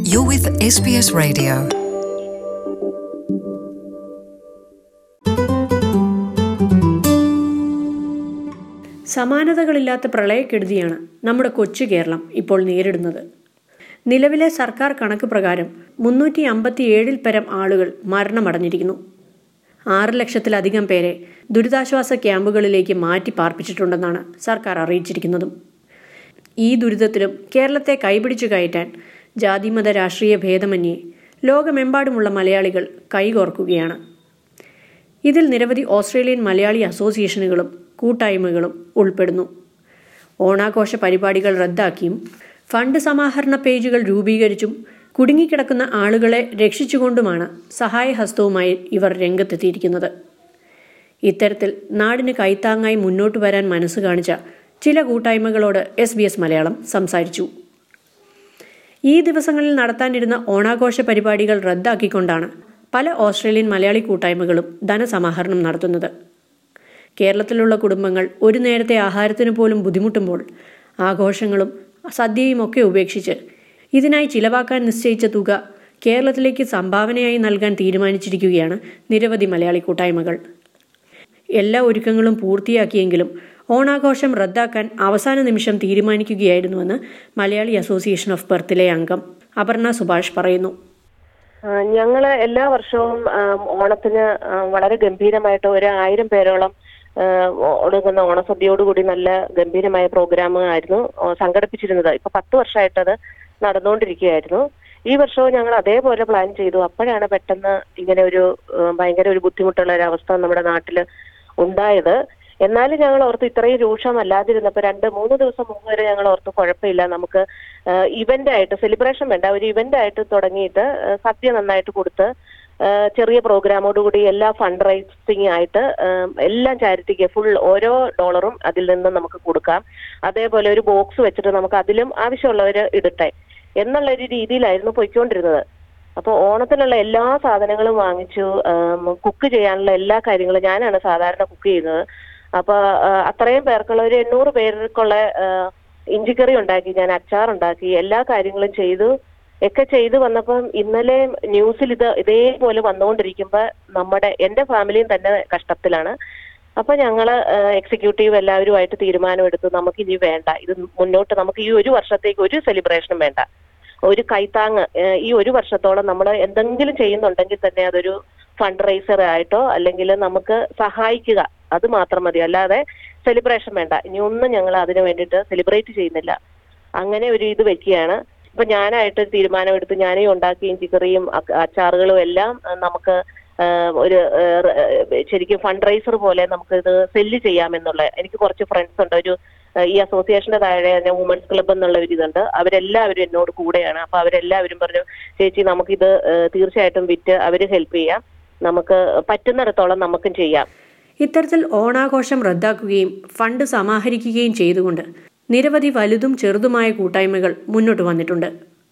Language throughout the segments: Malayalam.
You're with SBS Radio. സമാനതകളില്ലാത്ത പ്രളയക്കെടുതിയാണ് നമ്മുടെ കൊച്ചു കേരളം ഇപ്പോൾ നേരിടുന്നത് നിലവിലെ സർക്കാർ കണക്ക് പ്രകാരം മുന്നൂറ്റി അമ്പത്തിയേഴിൽ പരം ആളുകൾ മരണമടഞ്ഞിരിക്കുന്നു ആറ് ലക്ഷത്തിലധികം പേരെ ദുരിതാശ്വാസ ക്യാമ്പുകളിലേക്ക് മാറ്റി പാർപ്പിച്ചിട്ടുണ്ടെന്നാണ് സർക്കാർ അറിയിച്ചിരിക്കുന്നതും ഈ ദുരിതത്തിലും കേരളത്തെ കൈപിടിച്ചു കയറ്റാൻ ജാതിമത രാഷ്ട്രീയ ഭേദമന്യേ ലോകമെമ്പാടുമുള്ള മലയാളികൾ കൈകോർക്കുകയാണ് ഇതിൽ നിരവധി ഓസ്ട്രേലിയൻ മലയാളി അസോസിയേഷനുകളും കൂട്ടായ്മകളും ഉൾപ്പെടുന്നു ഓണാഘോഷ പരിപാടികൾ റദ്ദാക്കിയും ഫണ്ട് സമാഹരണ പേജുകൾ രൂപീകരിച്ചും കുടുങ്ങിക്കിടക്കുന്ന ആളുകളെ രക്ഷിച്ചുകൊണ്ടുമാണ് സഹായഹസ്തവുമായി ഇവർ രംഗത്തെത്തിയിരിക്കുന്നത് ഇത്തരത്തിൽ നാടിന് കൈത്താങ്ങായി മുന്നോട്ട് വരാൻ മനസ്സ് കാണിച്ച ചില കൂട്ടായ്മകളോട് എസ് ബി എസ് മലയാളം സംസാരിച്ചു ഈ ദിവസങ്ങളിൽ നടത്താനിരുന്ന ഓണാഘോഷ പരിപാടികൾ റദ്ദാക്കിക്കൊണ്ടാണ് പല ഓസ്ട്രേലിയൻ മലയാളി കൂട്ടായ്മകളും ധനസമാഹരണം നടത്തുന്നത് കേരളത്തിലുള്ള കുടുംബങ്ങൾ ഒരു നേരത്തെ ആഹാരത്തിന് പോലും ബുദ്ധിമുട്ടുമ്പോൾ ആഘോഷങ്ങളും സദ്യയും ഒക്കെ ഉപേക്ഷിച്ച് ഇതിനായി ചിലവാക്കാൻ നിശ്ചയിച്ച തുക കേരളത്തിലേക്ക് സംഭാവനയായി നൽകാൻ തീരുമാനിച്ചിരിക്കുകയാണ് നിരവധി മലയാളി കൂട്ടായ്മകൾ എല്ലാ ഒരുക്കങ്ങളും പൂർത്തിയാക്കിയെങ്കിലും ഓണാഘോഷം റദ്ദാക്കാൻ അവസാന നിമിഷം തീരുമാനിക്കുകയായിരുന്നുവെന്ന് മലയാളി അസോസിയേഷൻ ഓഫ് പെർത്തിലെ അംഗം അപർണ സുഭാഷ് പറയുന്നു ഞങ്ങൾ എല്ലാ വർഷവും ഓണത്തിന് വളരെ ഗംഭീരമായിട്ട് ഒരു ആയിരം പേരോളം ഒടുങ്ങുന്ന ഓണസദ്യയോടുകൂടി നല്ല ഗംഭീരമായ പ്രോഗ്രാം ആയിരുന്നു സംഘടിപ്പിച്ചിരുന്നത് ഇപ്പൊ പത്ത് വർഷമായിട്ട് അത് നടന്നുകൊണ്ടിരിക്കുകയായിരുന്നു ഈ വർഷവും ഞങ്ങൾ അതേപോലെ പ്ലാൻ ചെയ്തു അപ്പോഴാണ് പെട്ടെന്ന് ഇങ്ങനെ ഒരു ഭയങ്കര ഒരു ബുദ്ധിമുട്ടുള്ള ഒരു അവസ്ഥ നമ്മുടെ നാട്ടിൽ ഉണ്ടായത് എന്നാലും ഞങ്ങൾ ഓർത്ത് ഇത്രയും രൂക്ഷമല്ലാതിരുന്നപ്പോൾ രണ്ട് മൂന്ന് ദിവസം മുമ്പ് വരെ ഞങ്ങൾ ഓർത്ത് കുഴപ്പമില്ല നമുക്ക് ഇവന്റ് ആയിട്ട് സെലിബ്രേഷൻ വേണ്ട ഒരു ഇവന്റ് ആയിട്ട് തുടങ്ങിയിട്ട് സദ്യ നന്നായിട്ട് കൊടുത്ത് ചെറിയ പ്രോഗ്രാമോടുകൂടി എല്ലാ ഫണ്ട് റൈസിങ് ആയിട്ട് എല്ലാം ചാരിറ്റിക്ക് ഫുൾ ഓരോ ഡോളറും അതിൽ നിന്ന് നമുക്ക് കൊടുക്കാം അതേപോലെ ഒരു ബോക്സ് വെച്ചിട്ട് നമുക്ക് അതിലും ആവശ്യമുള്ളവർ ഇടട്ടെ എന്നുള്ള ഒരു രീതിയിലായിരുന്നു പോയിക്കൊണ്ടിരുന്നത് അപ്പോൾ ഓണത്തിനുള്ള എല്ലാ സാധനങ്ങളും വാങ്ങിച്ചു കുക്ക് ചെയ്യാനുള്ള എല്ലാ കാര്യങ്ങളും ഞാനാണ് സാധാരണ കുക്ക് ചെയ്യുന്നത് അപ്പൊ അത്രയും പേർക്കുള്ള ഒരു എണ്ണൂറ് പേർക്കുള്ള ഇഞ്ചിക്കറി ഉണ്ടാക്കി ഞാൻ അച്ചാർ ഉണ്ടാക്കി എല്ലാ കാര്യങ്ങളും ചെയ്തു ഒക്കെ ചെയ്തു വന്നപ്പം ഇന്നലെ ന്യൂസിൽ ഇത് ഇതേപോലെ വന്നുകൊണ്ടിരിക്കുമ്പോൾ നമ്മുടെ എന്റെ ഫാമിലിയും തന്നെ കഷ്ടത്തിലാണ് അപ്പൊ ഞങ്ങള് എക്സിക്യൂട്ടീവ് എല്ലാവരുമായിട്ട് തീരുമാനമെടുത്തു നമുക്ക് ഇനി വേണ്ട ഇത് മുന്നോട്ട് നമുക്ക് ഈ ഒരു വർഷത്തേക്ക് ഒരു സെലിബ്രേഷനും വേണ്ട ഒരു കൈത്താങ് ഈ ഒരു വർഷത്തോളം നമ്മൾ എന്തെങ്കിലും ചെയ്യുന്നുണ്ടെങ്കിൽ തന്നെ അതൊരു ഫണ്ട് റൈസർ ആയിട്ടോ അല്ലെങ്കിൽ നമുക്ക് സഹായിക്കുക അത് മാത്രം മതി അല്ലാതെ സെലിബ്രേഷൻ വേണ്ട ഇനി ഒന്നും ഞങ്ങൾ അതിനു വേണ്ടിയിട്ട് സെലിബ്രേറ്റ് ചെയ്യുന്നില്ല അങ്ങനെ ഒരു ഇത് വെക്കുകയാണ് ഇപ്പൊ ഞാനായിട്ട് തീരുമാനമെടുത്ത് ഞാനേ ഉണ്ടാക്കി ഇഞ്ചിക്കറിയും അച്ചാറുകളും എല്ലാം നമുക്ക് ഒരു ശരിക്കും ഫണ്ട് റൈസർ പോലെ നമുക്ക് ഇത് സെല്ല് ചെയ്യാമെന്നുള്ള എനിക്ക് കുറച്ച് ഫ്രണ്ട്സ് ഉണ്ട് ഒരു ഈ അസോസിയേഷന്റെ താഴെ തന്നെ വുമൻസ് ക്ലബ്ബ് എന്നുള്ള ഒരു ഇതുണ്ട് അവരെല്ലാവരും എന്നോട് കൂടെയാണ് അപ്പൊ അവരെല്ലാവരും പറഞ്ഞു ചേച്ചി നമുക്കിത് തീർച്ചയായിട്ടും വിറ്റ് അവര് ഹെൽപ്പ് ചെയ്യാം നമുക്ക് പറ്റുന്നിടത്തോളം നമുക്കും ചെയ്യാം ഇത്തരത്തിൽ ഓണാഘോഷം റദ്ദാക്കുകയും ഫണ്ട് സമാഹരിക്കുകയും ചെയ്തുകൊണ്ട് നിരവധി വലുതും ചെറുതുമായ കൂട്ടായ്മകൾ മുന്നോട്ട് വന്നിട്ടുണ്ട്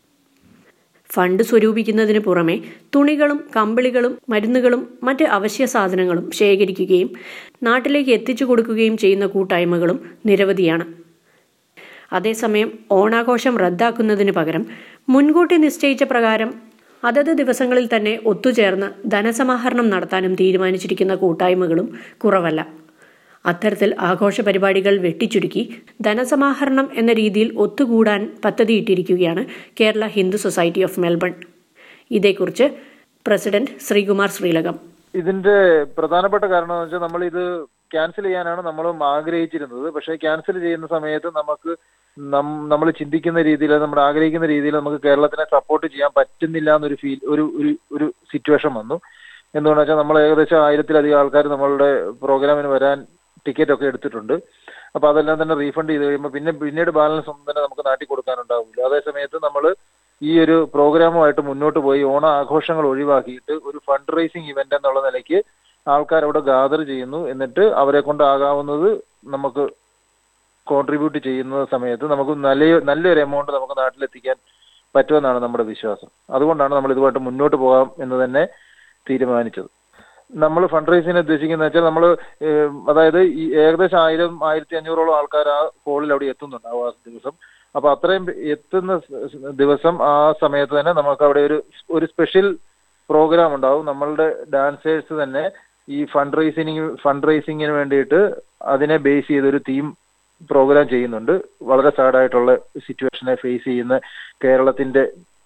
ഫണ്ട് സ്വരൂപിക്കുന്നതിന് പുറമെ തുണികളും കമ്പിളികളും മരുന്നുകളും മറ്റ് അവശ്യ സാധനങ്ങളും ശേഖരിക്കുകയും നാട്ടിലേക്ക് എത്തിച്ചു കൊടുക്കുകയും ചെയ്യുന്ന കൂട്ടായ്മകളും നിരവധിയാണ് അതേസമയം ഓണാഘോഷം റദ്ദാക്കുന്നതിന് പകരം മുൻകൂട്ടി നിശ്ചയിച്ച പ്രകാരം അതത് ദിവസങ്ങളിൽ തന്നെ ഒത്തുചേർന്ന് ധനസമാഹരണം നടത്താനും തീരുമാനിച്ചിരിക്കുന്ന കൂട്ടായ്മകളും കുറവല്ല അത്തരത്തിൽ ആഘോഷ പരിപാടികൾ വെട്ടിച്ചുരുക്കി ധനസമാഹരണം എന്ന രീതിയിൽ ഒത്തുകൂടാൻ പദ്ധതിയിട്ടിരിക്കുകയാണ് Kerala Hindu society of Melbourne ഇതേക്കുറിച്ച് പ്രസിഡന്റ് ശ്രീകുമാർ ശ്രീലകം ഇതിന്റെ പ്രധാനപ്പെട്ട കാരണം എന്ന് വെച്ചാൽ നമ്മൾ ഇത് ക്യാൻസൽ ചെയ്യാനാണ് നമ്മൾ ആഗ്രഹിച്ചിരുന്നത് പക്ഷേ ക്യാൻസൽ ചെയ്യുന്ന സമയത്ത് നമുക്ക് നമ്മൾ ചിന്തിക്കുന്ന രീതിയിൽ നമ്മൾ ആഗ്രഹിക്കുന്ന രീതിയിൽ നമുക്ക് കേരളത്തിനെ സപ്പോർട്ട് ചെയ്യാൻ പറ്റുന്നില്ല എന്നൊരു ഫീൽ ഒരു ഒരു ഒരു സിറ്റുവേഷൻ വന്നു എന്തുകൊണ്ടെന്ന് വെച്ചാൽ നമ്മൾ ഏകദേശം ആയിരത്തിലധികം ആൾക്കാർ നമ്മളുടെ പ്രോഗ്രാമിന് വരാൻ ടിക്കറ്റ് ഒക്കെ എടുത്തിട്ടുണ്ട് അപ്പൊ അതെല്ലാം തന്നെ റീഫണ്ട് ചെയ്ത് കഴിയുമ്പോൾ പിന്നെ പിന്നീട് ബാലൻസ് ഒന്നും തന്നെ നമുക്ക് നാട്ടിൽ കൊടുക്കാനുണ്ടാവില്ല അതേ സമയത്ത് നമ്മൾ ഈ ഒരു പ്രോഗ്രാമുമായിട്ട് മുന്നോട്ട് പോയി ഓണ ആഘോഷങ്ങൾ ഒഴിവാക്കിയിട്ട് ഒരു ഫണ്ട് റൈസിങ് ഇവന്റ് എന്നുള്ള നിലയ്ക്ക് ആൾക്കാർ അവിടെ ഗാദർ ചെയ്യുന്നു എന്നിട്ട് അവരെ കൊണ്ടാകാവുന്നത് നമുക്ക് കോൺട്രിബ്യൂട്ട് ചെയ്യുന്ന സമയത്ത് നമുക്ക് നല്ല നല്ലൊരു എമൗണ്ട് നമുക്ക് നാട്ടിലെത്തിക്കാൻ പറ്റുമെന്നാണ് നമ്മുടെ വിശ്വാസം അതുകൊണ്ടാണ് നമ്മൾ ഇതുമായിട്ട് മുന്നോട്ട് പോകാം എന്ന് തന്നെ തീരുമാനിച്ചത് നമ്മൾ ഫണ്ട് റൈസിന് ഉദ്ദേശിക്കുന്നത് വെച്ചാൽ നമ്മൾ അതായത് ഈ ഏകദേശം ആയിരം ആയിരത്തി അഞ്ഞൂറോളം ആൾക്കാർ ആ ഹോളിൽ അവിടെ എത്തുന്നുണ്ടാവും ആ ദിവസം അപ്പൊ അത്രയും എത്തുന്ന ദിവസം ആ സമയത്ത് തന്നെ നമുക്ക് അവിടെ ഒരു ഒരു സ്പെഷ്യൽ പ്രോഗ്രാം ഉണ്ടാവും നമ്മളുടെ ഡാൻസേഴ്സ് തന്നെ ഈ ഫണ്ട് റൈസിങ് ഫണ്ട് റൈസിങ്ങിന് വേണ്ടിയിട്ട് അതിനെ ബേസ് ചെയ്തൊരു തീം പ്രോഗ്രാം ചെയ്യുന്നുണ്ട് വളരെ സാഡായിട്ടുള്ള സിറ്റുവേഷനെ ഫേസ് ചെയ്യുന്ന കേരളത്തിന്റെ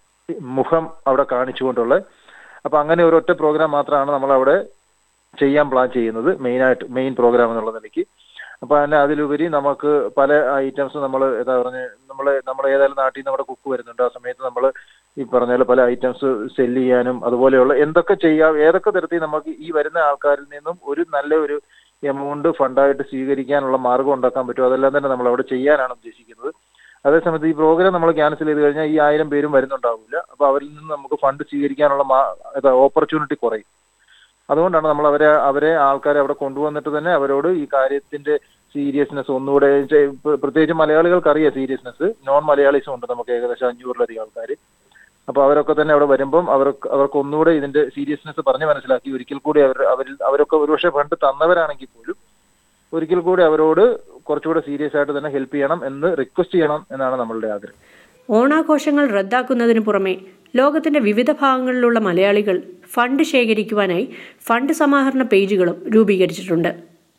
മുഖം അവിടെ കാണിച്ചുകൊണ്ടുള്ള അപ്പൊ അങ്ങനെ ഒരൊറ്റ പ്രോഗ്രാം മാത്രമാണ് നമ്മൾ അവിടെ ചെയ്യാൻ പ്ലാൻ ചെയ്യുന്നത് മെയിനായിട്ട് മെയിൻ പ്രോഗ്രാം എന്നുള്ള നിലയ്ക്ക് അപ്പൊ തന്നെ അതിലുപരി നമുക്ക് പല ഐറ്റംസ് നമ്മൾ എന്താ പറഞ്ഞ നമ്മൾ നമ്മൾ ഏതായാലും നാട്ടിൽ നിന്ന് നമ്മുടെ കുക്ക് വരുന്നുണ്ട് ആ സമയത്ത് നമ്മൾ ഈ പറഞ്ഞ പോലെ പല ഐറ്റംസ് സെല്ല് ചെയ്യാനും അതുപോലെയുള്ള എന്തൊക്കെ ചെയ്യാം ഏതൊക്കെ തരത്തിൽ നമുക്ക് ഈ വരുന്ന ആൾക്കാരിൽ നിന്നും ഒരു നല്ല ഒരു എമൗണ്ട് ഫണ്ടായിട്ട് സ്വീകരിക്കാനുള്ള മാർഗം ഉണ്ടാക്കാൻ പറ്റും അതെല്ലാം തന്നെ നമ്മൾ അവിടെ ചെയ്യാനാണ് ഉദ്ദേശിക്കുന്നത് അതേസമയത്ത് ഈ പ്രോഗ്രാം നമ്മൾ ക്യാൻസൽ ചെയ്ത് കഴിഞ്ഞാൽ ഈ ആയിരം പേരും വരുന്നുണ്ടാവില്ല അപ്പൊ അവരിൽ നിന്ന് നമുക്ക് ഫണ്ട് സ്വീകരിക്കാനുള്ള ഓപ്പർച്യൂണിറ്റി കുറയും അതുകൊണ്ടാണ് നമ്മൾ അവരെ അവരെ ആൾക്കാരെ അവിടെ കൊണ്ടുവന്നിട്ട് തന്നെ അവരോട് ഈ കാര്യത്തിന്റെ സീരിയസ്നെസ് ഒന്നുകൂടെ ചെ- പ്ര- പ്രത്യേകിച്ച് മലയാളികൾക്ക് അറിയാം സീരിയസ്നെസ് നോൺ മലയാളീസും ഉണ്ട് നമുക്ക് ഏകദേശം അഞ്ഞൂറിലധികം ആൾക്കാർ അപ്പൊ അവരൊക്കെ തന്നെ അവിടെ വരുമ്പം അവർക്ക് അവർക്ക് ഒന്നുകൂടെ ഇതിന്റെ സീരിയസ്നെസ് പറഞ്ഞ് മനസ്സിലാക്കി ഒരിക്കൽ കൂടി അവർ അവരിൽ അവരൊക്കെ ഒരുപക്ഷെ ഫണ്ട് തന്നവരാണെങ്കിൽ പോലും ഒരിക്കൽ കൂടി അവരോട് കുറച്ചുകൂടെ സീരിയസ് ആയിട്ട് തന്നെ ഹെൽപ്പ് ചെയ്യണം എന്ന് റിക്വസ്റ്റ് ചെയ്യണം എന്നാണ് നമ്മളുടെ ആഗ്രഹം ഓണാഘോഷങ്ങൾ റദ്ദാക്കുന്നതിനു പുറമെ ലോകത്തിന്റെ വിവിധ ഭാഗങ്ങളിലുള്ള മലയാളികൾ ഫണ്ട് ശേഖരിക്കുവാനായി ഫണ്ട് സമാഹരണ പേജുകളും രൂപീകരിച്ചിട്ടുണ്ട്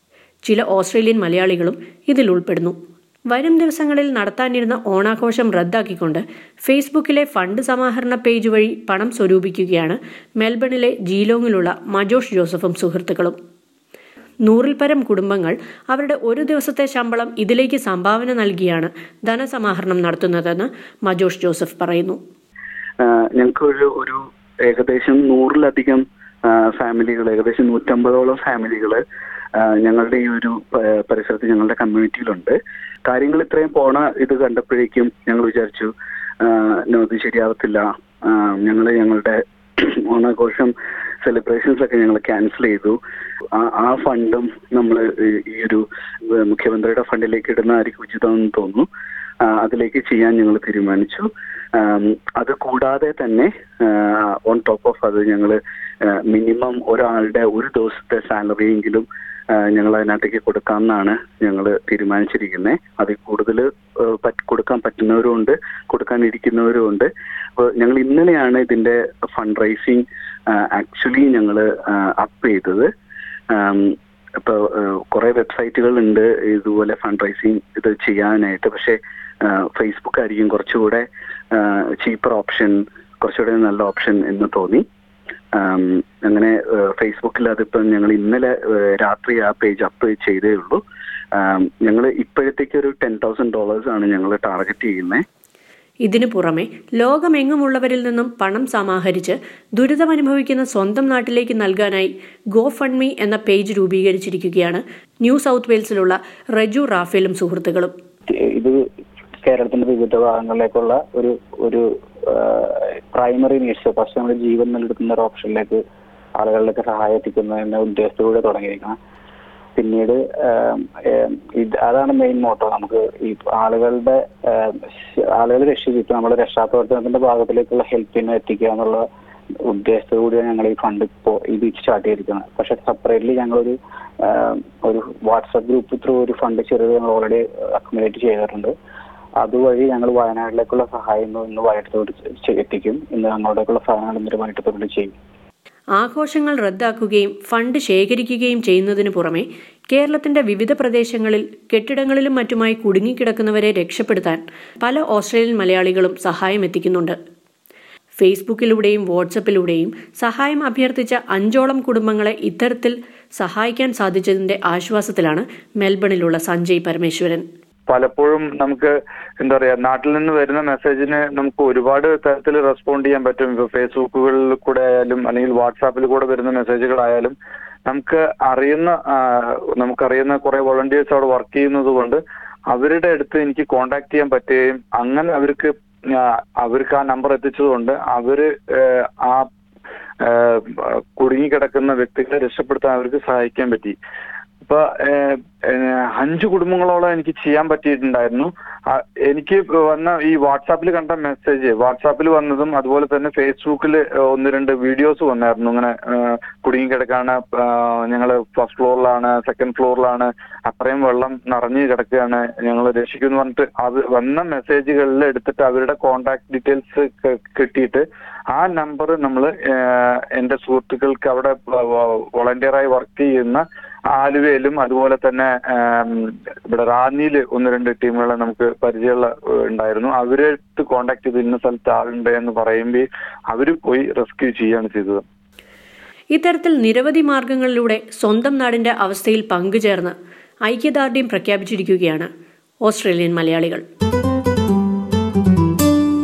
ചില ഓസ്ട്രേലിയൻ മലയാളികളും ഇതിൽ ഉൾപ്പെടുന്നു വരും ദിവസങ്ങളിൽ നടത്താനിരുന്ന ഓണാഘോഷം റദ്ദാക്കിക്കൊണ്ട് ഫേസ്ബുക്കിലെ ഫണ്ട് സമാഹരണ പേജ് വഴി പണം സ്വരൂപിക്കുകയാണ് മെൽബണിലെ ജീലോങ്ങിലുള്ള മജോഷ് ജോസഫും സുഹൃത്തുക്കളും നൂറിൽ പരം കുടുംബങ്ങൾ അവരുടെ ഒരു ദിവസത്തെ ശമ്പളം ഇതിലേക്ക് സംഭാവന നൽകിയാണ് ധനസമാഹരണം നടത്തുന്നതെന്ന് മജോഷ് ജോസഫ് പറയുന്നു ഞങ്ങൾക്ക് ഒരു ഒരു ഏകദേശം നൂറിലധികം ഫാമിലികൾ ഏകദേശം നൂറ്റമ്പതോളം ഫാമിലികൾ ഞങ്ങളുടെ ഈ ഒരു പ- പരിസരത്ത് ഞങ്ങളുടെ കമ്മ്യൂണിറ്റിയിലുണ്ട് കാര്യങ്ങൾ ഇത്രയും പോണ ഇത് കണ്ടപ്പോഴേക്കും ഞങ്ങൾ വിചാരിച്ചു ആ, no, ഇത് ശരിയാവത്തില്ല ഞങ്ങൾ ഞങ്ങളുടെ ഓണാഘോഷം സെലിബ്രേഷൻസ് ഒക്കെ ഞങ്ങൾ ക്യാൻസൽ ചെയ്തു ആ- ആ ഫണ്ടും നമ്മൾ ഈ ഒരു ഏഹ്, മുഖ്യമന്ത്രിയുടെ ഫണ്ടിലേക്ക് ഇടുന്നതായിരിക്കും ഉചിതമെന്ന് തോന്നുന്നു ആ, അതിലേക്ക് ചെയ്യാൻ ഞങ്ങൾ തീരുമാനിച്ചു ആം, അത് കൂടാതെ തന്നെ ഓൺ ടോപ്പ് ഓഫ് അത് ഞങ്ങൾ മിനിമം ഒരാളുടെ ഒരു ദിവസത്തെ സാലറിയെങ്കിലും ഞങ്ങൾ അതിനകത്തേക്ക് കൊടുക്കാമെന്നാണ് ഞങ്ങൾ തീരുമാനിച്ചിരിക്കുന്നത് അതിൽ കൂടുതൽ കൊടുക്കാൻ പറ്റുന്നവരും ഉണ്ട് കൊടുക്കാൻ ഇരിക്കുന്നവരും ഉണ്ട് അപ്പോൾ ഞങ്ങൾ ഇന്നലെയാണ് ഇതിന്റെ ഫണ്ട് റൈസിങ് ആക്ച്വലി ഞങ്ങൾ അപ്പ് ചെയ്തത് ആം, ഇപ്പൊ കുറെ വെബ്സൈറ്റുകൾ ഉണ്ട് ഇതുപോലെ ഫണ്ട് റൈസിങ് ഇത് ചെയ്യാനായിട്ട് പക്ഷെ ഫേസ്ബുക്ക് ആയിരിക്കും കുറച്ചുകൂടെ ചീപ്പർ ഓപ്ഷൻ കുറച്ചുകൂടെ നല്ല ഓപ്ഷൻ എന്ന് തോന്നി ആം, അങ്ങനെ ഫേസ്ബുക്കിൽ അതിപ്പം ഞങ്ങൾ ഇന്നലെ ഏഹ്, രാത്രി ആ പേജ് അപ്പ് ചെയ്തേ ഉള്ളൂ ഞങ്ങൾ ഇപ്പോഴത്തേക്ക് ഒരു ടെൻ തൗസൻഡ് ഡോളേഴ്സ് ആണ് ഞങ്ങൾ ടാർഗറ്റ് ചെയ്യുന്നത് ഇതിനു പുറമെ ലോകമെങ്ങുമുള്ളവരിൽ നിന്നും പണം സമാഹരിച്ച് ദുരിതമനുഭവിക്കുന്ന സ്വന്തം നാട്ടിലേക്ക് നൽകാനായി ഗോ ഫണ്ട് മീ എന്ന പേജ് രൂപീകരിച്ചിരിക്കുകയാണ് ന്യൂ സൗത്ത് വെയിൽസിലുള്ള റജു റാഫേലും സുഹൃത്തുക്കളും ഇത് കേരളത്തിന്റെ വിവിധ ഭാഗങ്ങളിലേക്കുള്ള ഒരു ഒരു പ്രൈമറി നീഡ്സ് ഫസ്റ്റ് നമ്മൾ ജീവൻ നിലനിർത്തുന്ന ഒരു ഓപ്ഷനിലേക്ക് ആളുകളിലേക്ക് സഹായം എത്തിക്കുന്ന എന്ന ഉദ്ദേശത്തോടെ തുടങ്ങിയിരിക്കണം പിന്നീട് ആം, ഏം, ഇത് അതാണ് മെയിൻ മോട്ടോ നമുക്ക് ഈ ആളുകളുടെ ആം, ശ- ആളുകളെ രക്ഷിച്ചിട്ട് നമ്മുടെ രക്ഷാപ്രവർത്തനത്തിന്റെ ഭാഗത്തിലേക്കുള്ള ഹെൽപ്പിനെ എത്തിക്കുക എന്നുള്ള ഉദ്ദേശത്തോടു കൂടിയാണ് ഞങ്ങൾ ഈ ഫണ്ട് ഇപ്പോൾ ഇത് സ്റ്റാർട്ട് ചെയ്തിരിക്കുന്നത് പക്ഷെ സെപ്പറേറ്റ്ലി ഞങ്ങളൊരു ആം, ഒരു വാട്സപ്പ് ഗ്രൂപ്പ് ത്രൂ ഒരു ഫണ്ട് ചെറുത് ഞങ്ങൾ ഓൾറെഡി അക്യുമുലേറ്റ് ചെയ്തിട്ടുണ്ട് അതുവഴി ഞങ്ങൾ വയനാട്ടിലേക്കുള്ള സഹായം ഇന്ന് ഇന്ന് വൈകിട്ടത്തോട് ചെ- എത്തിക്കും ഇന്ന് അങ്ങോട്ടേക്കുള്ള സഹായങ്ങൾ ഇന്നൊരു വൈകിട്ടത്തോട് ചെയ്യും ആഘോഷങ്ങൾ റദ്ദാക്കുകയും ഫണ്ട് ശേഖരിക്കുകയും ചെയ്യുന്നതിനു പുറമെ കേരളത്തിന്റെ വിവിധ പ്രദേശങ്ങളിൽ കെട്ടിടങ്ങളിലും മറ്റുമായി കുടുങ്ങിക്കിടക്കുന്നവരെ രക്ഷപ്പെടുത്താൻ പല ഓസ്ട്രേലിയൻ മലയാളികളും സഹായം എത്തിക്കുന്നുണ്ട് ഫേസ്ബുക്കിലൂടെയും വാട്സപ്പിലൂടെയും സഹായം അഭ്യർത്ഥിച്ച അഞ്ചോളം കുടുംബങ്ങളെ ഇത്തരത്തിൽ സഹായിക്കാൻ സാധിച്ചതിന്റെ ആശ്വാസത്തിലാണ് മെൽബണിലുള്ള സഞ്ജയ് പരമേശ്വരൻ പലപ്പോഴും നമുക്ക് എന്താ പറയാ നാട്ടിൽ നിന്ന് വരുന്ന മെസ്സേജിന് നമുക്ക് ഒരുപാട് തരത്തിൽ റെസ്പോണ്ട് ചെയ്യാൻ പറ്റും ഇപ്പൊ ഫേസ്ബുക്കുകളിൽ കൂടെ ആയാലും അല്ലെങ്കിൽ വാട്സാപ്പിൽ കൂടെ വരുന്ന മെസ്സേജുകളായാലും നമുക്ക് അറിയുന്ന ആ, നമുക്കറിയുന്ന കുറെ വോളണ്ടിയേഴ്സ് അവിടെ വർക്ക് ചെയ്യുന്നത് കൊണ്ട് അവരുടെ അടുത്ത് എനിക്ക് കോണ്ടാക്ട് ചെയ്യാൻ പറ്റുകയും അങ്ങനെ അവർക്ക് ആ, അവർക്ക് ആ നമ്പർ എത്തിച്ചതുകൊണ്ട് അവര് ഏഹ്, ആ ഏഹ്, കുടുങ്ങിക്കിടക്കുന്ന വ്യക്തികളെ രക്ഷപ്പെടുത്താൻ അവർക്ക് സഹായിക്കാൻ പറ്റി അപ്പൊ ഏഹ്, ഏഹ്, അഞ്ച് കുടുംബങ്ങളോളം എനിക്ക് ചെയ്യാൻ പറ്റിയിട്ടുണ്ടായിരുന്നു ആ, എനിക്ക് വന്ന ഈ വാട്സാപ്പിൽ കണ്ട മെസ്സേജ് വാട്സാപ്പിൽ വന്നതും അതുപോലെ തന്നെ ഫേസ്ബുക്കിൽ ഒന്ന് രണ്ട് വീഡിയോസ് വന്നായിരുന്നു ഇങ്ങനെ ഏഹ്, കുടുങ്ങി കിടക്കാണ് ഞങ്ങൾ ഫസ്റ്റ് ഫ്ലോറിലാണ് സെക്കൻഡ് ഫ്ലോറിലാണ് അത്രയും വെള്ളം നിറഞ്ഞു കിടക്കുകയാണ് ഞങ്ങൾ രക്ഷിക്കുമെന്ന് പറഞ്ഞിട്ട് അത് വന്ന മെസ്സേജുകളിൽ എടുത്തിട്ട് അവരുടെ കോണ്ടാക്ട് ഡീറ്റെയിൽസ് കിട്ടിയിട്ട് ആ നമ്പർ നമ്മൾ എന്റെ സുഹൃത്തുക്കൾക്ക് അവിടെ വോളണ്ടിയറായി വർക്ക് ചെയ്യുന്ന ആലുവയിലും അതുപോലെ തന്നെ ആം, ഇവിടെ റാന്നിയിൽ ഒന്ന് രണ്ട് ടീമുകളെ നമുക്ക് പരിചയമുള്ള ഏഹ്, ഉണ്ടായിരുന്നു അവരെടുത്ത് കോണ്ടാക്ട് ചെയ്ത് ഇന്ന സ്ഥലത്ത് ആളുണ്ട് എന്ന് പറയുമ്പോൾ അവര് പോയി റെസ്ക്യൂ ചെയ്യുകയാണ് ചെയ്തത് ഇത്തരത്തിൽ നിരവധി മാർഗങ്ങളിലൂടെ സ്വന്തം നാടിന്റെ അവസ്ഥയിൽ പങ്കുചേർന്ന് ഐക്യദാർഢ്യം പ്രഖ്യാപിച്ചിരിക്കുകയാണ് ഓസ്ട്രേലിയൻ മലയാളികൾ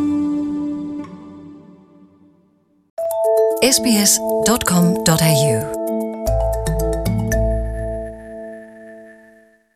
sbs.com.au